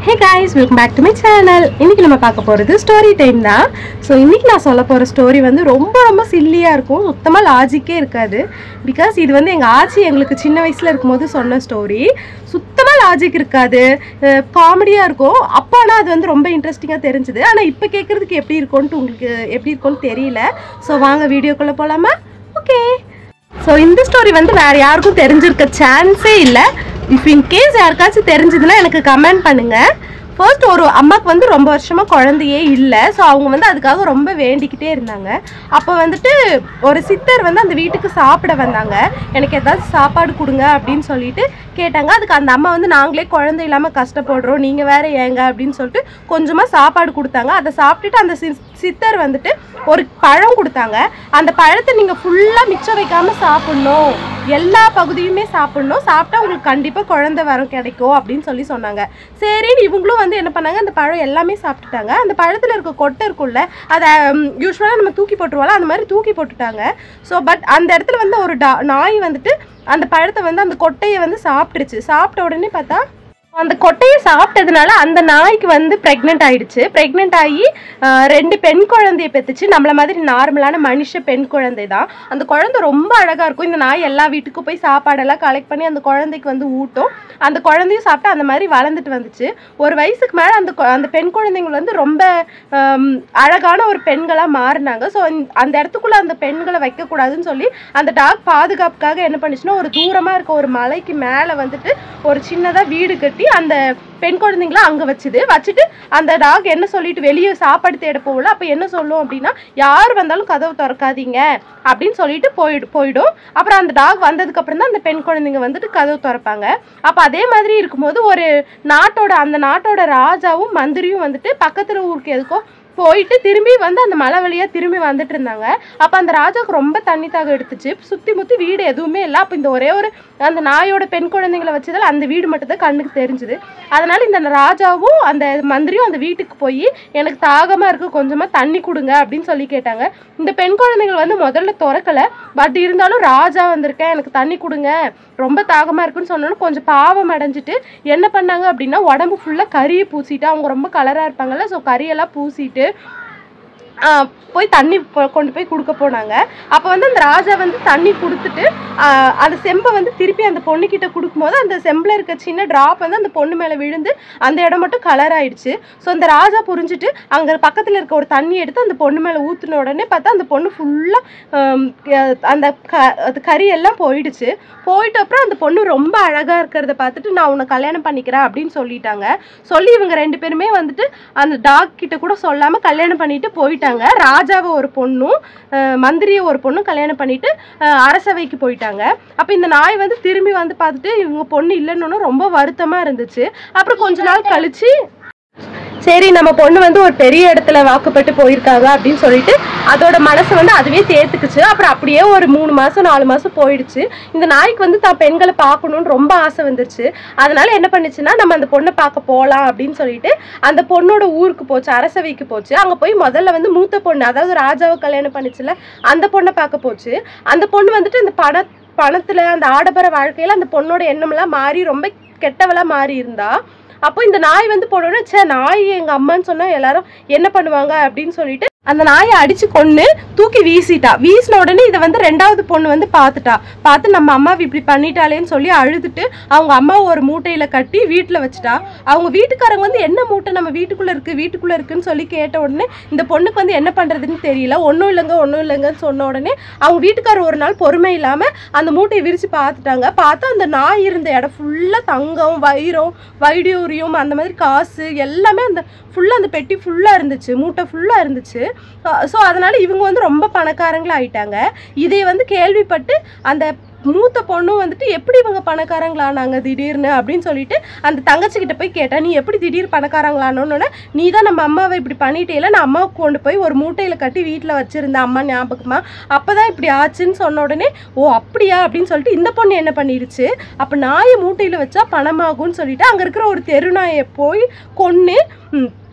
hey guys welcome back to my channel இன்னைக்கு நம்ம பார்க்க போகிறது ஸ்டோரி டைம் தான் ஸோ இன்னைக்கு நான் சொல்ல போகிற ஸ்டோரி வந்து ரொம்ப ரொம்ப சில்லியாக இருக்கும் சுத்தமாக லாஜிக்கே இருக்காது பிகாஸ் இது வந்து எங்கள் ஆச்சி எங்களுக்கு சின்ன வயசில் இருக்கும்போது சொன்ன ஸ்டோரி சுத்தமாக லாஜிக் இருக்காது காமெடியாக இருக்கும் அப்போ ஆனால் அது வந்து ரொம்ப இன்ட்ரெஸ்டிங்காக தெரிஞ்சுது ஆனால் இப்போ கேட்குறதுக்கு எப்படி இருக்கும்ன்ட்டு உங்களுக்கு எப்படி இருக்கும்னு தெரியல ஸோ வாங்க வீடியோக்குள்ளே போகலாமா ஓகே ஸோ இந்த ஸ்டோரி வந்து வேற யாருக்கும் தெரிஞ்சிருக்க சான்ஸே இல்லை இஃப் இன் கேஸ் யாருக்காச்சும் தெரிஞ்சதுன்னா எனக்கு கமெண்ட் பண்ணுங்க ஃபர்ஸ்ட் ஒரு அம்மாவுக்கு வந்து ரொம்ப வருஷமா குழந்தையே இல்லை ஸோ அவங்க வந்து அதுக்காக ரொம்ப வேண்டிக்கிட்டே இருந்தாங்க அப்போ வந்துட்டு ஒரு சித்தர் வந்து அந்த வீட்டுக்கு சாப்பிட வந்தாங்க எனக்கு ஏதாச்சும் சாப்பாடு கொடுங்க அப்படின்னு சொல்லிட்டு கேட்டாங்க அதுக்கு அந்த அம்மா வந்து நாங்களே குழந்தை இல்லாமல் கஷ்டப்படுறோம் நீங்கள் வேற ஏங்க அப்படின்னு சொல்லிட்டு கொஞ்சமாக சாப்பாடு கொடுத்தாங்க அதை சாப்பிட்டுட்டு அந்த சி- சித்தர் வந்துட்டு ஒரு பழம் கொடுத்தாங்க அந்த பழத்தை நீங்கள் ஃபுல்லாக மிச்சம் வைக்காம சாப்பிடணும் எல்லா பகுதியுமே சாப்பிடணும் சாப்பிட்டா உங்களுக்கு கண்டிப்பாக குழந்தை வரம் கிடைக்கும் அப்படின்னு சொல்லி சொன்னாங்க சரின்னு இவங்களும் வந்து என்ன பண்ணாங்க அந்த பழம் எல்லாமே சாப்பிட்டுட்டாங்க அந்த பழத்தில் இருக்க கொட்டை இருக்கும்ல அதை யூஸ்வலாக நம்ம தூக்கி போட்டுருவோம்ல அந்த மாதிரி தூக்கி போட்டுட்டாங்க ஸோ பட் அந்த இடத்துல வந்து ஒரு டா நாய் வந்துட்டு அந்த பழத்தை வந்து அந்த கொட்டையை வந்து சாப்பிட்டுருச்சு சாப்பிட்ட உடனே பார்த்தா அந்த கொட்டையை சாப்பிட்டதுனால அந்த நாய்க்கு வந்து ப்ரெக்னென்ட் ஆயிடுச்சு ப்ரெக்னென்ட் ஆகி ஆஹ், ரெண்டு பெண் குழந்தைய பெற்றுச்சு நம்மள மாதிரி நார்மலான மனுஷ பெண் குழந்தை தான் அந்த குழந்தை ரொம்ப அழகாக இருக்கும் இந்த நாய் எல்லா வீட்டுக்கும் போய் சாப்பாடெல்லாம் கலெக்ட் பண்ணி அந்த குழந்தைக்கு வந்து ஊட்டும் அந்த குழந்தையும் சாப்பிட்டு அந்த மாதிரி வளர்ந்துட்டு வந்துச்சு ஒரு வயசுக்கு மேலே அந்த கொ- அந்த பெண் குழந்தைங்க வந்து ரொம்ப ஆம், அழகான ஒரு பெண்களாக மாறினாங்க ஸோ அந்த இடத்துக்குள்ள அந்த பெண்களை வைக்கக்கூடாதுன்னு சொல்லி அந்த டாக் பாதுகாப்புக்காக என்ன பண்ணுச்சுன்னா ஒரு தூரமாக இருக்க ஒரு மலைக்கு மேலே வந்துட்டு ஒரு சின்னதாக வீடு கட்டி அந்த பெண் குழந்தைங்கள அங்கே வச்சுது வச்சுட்டு அந்த டாக் என்ன சொல்லிட்டு வெளியே சாப்பாடு தேட போகல அப்போ என்ன சொல்லும் அப்படின்னா யார் வந்தாலும் கதவு திறக்காதீங்க அப்படின்னு சொல்லிட்டு போயிடு போயிடும் அப்புறம் அந்த டாக் வந்ததுக்கு அப்புறம் தான் அந்த பெண் குழந்தைங்க வந்துட்டு கதவு திறப்பாங்க அப்போ அதே மாதிரி இருக்கும்போது ஒரு நாட்டோட அந்த நாட்டோட ராஜாவும் மந்திரியும் வந்துட்டு பக்கத்துல ஊருக்கு எதுக்கோ போயிட்டு திரும்பி வந்து அந்த மலை வழியா திரும்பி வந்துட்டு இருந்தாங்க அப்போ அந்த ராஜாவுக்கு ரொம்ப தண்ணி தாக எடுத்துச்சு சுற்றி முற்றி வீடு எதுவுமே இல்லை அப்போ இந்த ஒரே ஒரு அந்த நாயோட பெண் குழந்தைங்களை வச்சதால் அந்த வீடு மட்டும் தான் கண்ணுக்கு தெரிஞ்சுது அதனால இந்த ராஜாவும் அந்த மந்திரியும் அந்த வீட்டுக்கு போய் எனக்கு தாகமா இருக்கு கொஞ்சமா தண்ணி கொடுங்க அப்படின்னு சொல்லி கேட்டாங்க இந்த பெண் குழந்தைகள் வந்து முதல்ல திறக்கல பட் இருந்தாலும் ராஜா வந்திருக்கேன் எனக்கு தண்ணி கொடுங்க ரொம்ப தாகமா இருக்குன்னு சொன்னோன்னு கொஞ்சம் பாவம் அடைஞ்சிட்டு என்ன பண்ணாங்க அப்படின்னா உடம்பு ஃபுல்லா கறியை பூசிட்டு அவங்க ரொம்ப கலரா இருப்பாங்கல்ல ஸோ கறியெல்லாம் பூசிட்டு ஆஹ் போய் தண்ணி கொ- கொண்டு போய் கொடுக்க போனாங்க அப்போ வந்து அந்த ராஜா வந்து தண்ணி கொடுத்துட்டு ஆஹ் அந்த செம்பை வந்து திருப்பி அந்த பொண்ணுக்கிட்ட கொடுக்கும்போது அந்த செம்பில் இருக்க சின்ன ட்ராப் வந்து அந்த பொண்ணு மேலே விழுந்து அந்த இடம் மட்டும் கலர் ஆயிடுச்சு ஸோ அந்த ராஜா புரிஞ்சுட்டு அங்கே பக்கத்தில் இருக்க ஒரு தண்ணி எடுத்து அந்த பொண்ணு மேலே ஊற்றின உடனே பார்த்தா அந்த பொண்ணு ஃபுல்லாக அந்த க அது கறி எல்லாம் போயிடுச்சு போயிட்ட அப்புறம் அந்த பொண்ணு ரொம்ப அழகாக இருக்கிறத பார்த்துட்டு நான் உன்னை கல்யாணம் பண்ணிக்கிறேன் அப்படின்னு சொல்லிட்டாங்க சொல்லி இவங்க ரெண்டு பேருமே வந்துட்டு அந்த டாக் கிட்ட கூட சொல்லாமல் கல்யாணம் பண்ணிட்டு போயிட்டாங்க ராஜாவை ஒரு பொண்ணும் அஹ், மந்திரியை ஒரு பொண்ணும் கல்யாணம் பண்ணிட்டு அஹ், அரசவைக்கு போயிட்டாங்க அப்போ இந்த நாய் வந்து திரும்பி வந்து பார்த்துட்டு இவங்க பொண்ணு இல்லைன்னு ரொம்ப வருத்தமாக இருந்துச்சு அப்புறம் கொஞ்ச நாள் கழிச்சு சரி நம்ம பொண்ணு வந்து ஒரு பெரிய இடத்துல வாக்குப்பட்டு போயிருக்காங்க அப்படின்னு சொல்லிட்டு அதோட மனசை வந்து அதுவே தேர்த்துக்குச்சு அப்புறம் அப்படியே ஒரு மூணு மாசம் நாலு மாசம் போயிடுச்சு இந்த நாய்க்கு வந்து தான் பெண்களை பார்க்கணும்னு ரொம்ப ஆசை வந்துருச்சு அதனால என்ன பண்ணுச்சுன்னா நம்ம அந்த பொண்ணை பார்க்க போகலாம் அப்படின்னு சொல்லிட்டு அந்த பொண்ணோட ஊருக்கு போச்சு அரசவைக்கு போச்சு அங்கே போய் முதல்ல வந்து மூத்த பொண்ணு அதாவது ராஜாவை கல்யாணம் பண்ணிச்சுல அந்த பொண்ணை பார்க்க போச்சு அந்த பொண்ணு வந்துட்டு இந்த பண பணத்துல அந்த ஆடம்பர வாழ்க்கையில அந்த பொண்ணோட எண்ணமெல்லாம் மாறி ரொம்ப கெட்டவளா மாறி இருந்தா அப்போ இந்த நாய் வந்து போனோடனே ச்சே நாய் எங்க அம்மான்னு சொன்னா எல்லாரும் என்ன பண்ணுவாங்க அப்படின்னு சொல்லிட்டு அந்த நாயை அடிச்சு கொன்னு தூக்கி வீசிட்டா வீசின உடனே இதை வந்து ரெண்டாவது பொண்ணு வந்து பார்த்துட்டா பார்த்து நம்ம அம்மாவை இப்படி பண்ணிட்டாளேன்னு சொல்லி அழுதுட்டு அவங்க அம்மாவை ஒரு மூட்டையில கட்டி வீட்டில் வச்சுட்டா அவங்க வீட்டுக்காரங்க வந்து என்ன மூட்டை நம்ம வீட்டுக்குள்ள இருக்கு வீட்டுக்குள்ள இருக்குன்னு சொல்லி கேட்ட உடனே இந்த பொண்ணுக்கு வந்து என்ன பண்றதுன்னு தெரியல ஒன்றும் இல்லைங்க ஒன்றும் இல்லைங்கன்னு சொன்ன உடனே அவங்க வீட்டுக்காரர் ஒரு நாள் பொறுமை இல்லாம அந்த மூட்டையை விரிச்சு பார்த்துட்டாங்க பார்த்தா அந்த நாய் இருந்த இடம் ஃபுல்லா தங்கம் வைரம் வைடூரியம் அந்த மாதிரி காசு எல்லாமே அந்த ஃபுல்லாக அந்த பெட்டி ஃபுல்லாக இருந்துச்சு மூட்டை ஃபுல்லாக இருந்துச்சு ஸோ அதனால இவங்க வந்து ரொம்ப பணக்காரங்களா ஆயிட்டாங்க இதை வந்து கேள்விப்பட்டு அந்த மூத்த பொண்ணும் வந்துட்டு எப்படி இவங்க பணக்காரங்களானாங்க திடீர்னு அப்படின்னு சொல்லிட்டு அந்த தங்கச்சிக்கிட்ட போய் கேட்டா நீ எப்படி திடீர் பணக்காரங்களானோன்னு நீ தான் நம்ம அம்மாவை இப்படி பண்ணிட்டேல நான் அம்மாவுக்கு கொண்டு போய் ஒரு மூட்டையில கட்டி வீட்டில் வச்சிருந்தேன் அம்மா ஞாபகமா அப்பதான் இப்படி ஆச்சுன்னு சொன்ன உடனே ஓ அப்படியா அப்படின்னு சொல்லிட்டு இந்த பொண்ணு என்ன பண்ணிடுச்சு அப்போ நாயை மூட்டையில வச்சா பணமாகும்னு சொல்லிட்டு அங்கே இருக்கிற ஒரு தெரு நாயை போய் கொன்று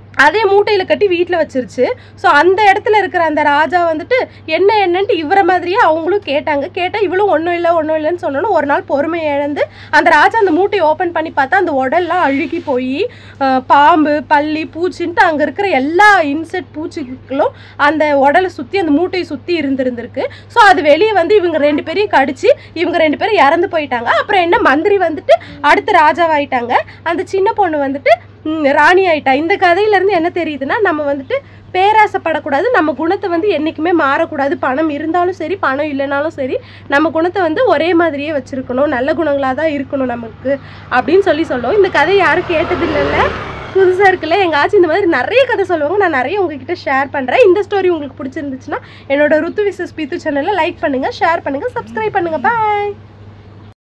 அதே மூட்டையில் கட்டி வீட்டில் வச்சிருச்சு ஸோ அந்த இடத்துல இருக்கிற அந்த ராஜா வந்துட்டு என்ன என்னன்ட்டு இவரை மாதிரியே அவங்களும் கேட்டாங்க கேட்டால் இவளும் ஒன்றும் இல்லை ஒன்றும் இல்லைன்னு சொன்னோன்னு ஒரு நாள் பொறுமை இழந்து அந்த ராஜா அந்த மூட்டையை ஓப்பன் பண்ணி பார்த்தா அந்த உடல்லாம் அழுகி போய் பாம்பு பல்லி பூச்சின்ட்டு அங்கே இருக்கிற எல்லா இன்செக்ட் பூச்சிகளும் அந்த உடலை சுற்றி அந்த மூட்டையை சுற்றி இருந்திருந்திருக்கு ஸோ அது வெளியே வந்து இவங்க ரெண்டு பேரையும் கடிச்சு இவங்க ரெண்டு பேரும் இறந்து போயிட்டாங்க அப்புறம் என்ன மந்திரி வந்துட்டு அடுத்து ராஜாவாயிட்டாங்க அந்த சின்ன பொண்ணு வந்துட்டு ம், ராணி ஆயிட்டா இந்த கதையிலேருந்து என்ன தெரியுதுன்னா நம்ம வந்துட்டு பேராசைப்படக்கூடாது நம்ம குணத்தை வந்து என்றைக்குமே மாறக்கூடாது பணம் இருந்தாலும் சரி பணம் இல்லைனாலும் சரி நம்ம குணத்தை வந்து ஒரே மாதிரியே வச்சுருக்கணும் நல்ல குணங்களாக தான் இருக்கணும் நமக்கு அப்படின்னு சொல்லி சொல்லுவோம் இந்த கதை யாரும் கேட்டதில்லைல்ல புதுசாக இருக்குல்ல எங்கள் ஆச்சி இந்த மாதிரி நிறைய கதை சொல்லுவாங்க நான் நிறைய உங்ககிட்ட ஷேர் பண்ணுறேன் இந்த ஸ்டோரி உங்களுக்கு பிடிச்சிருந்துச்சுன்னா என்னோட ருத்து விசஸ் பீத்து சேனலை லைக் பண்ணுங்கள் ஷேர் பண்ணுங்கள் சப்ஸ்கிரைப் பண்ணுங்கள் பாய்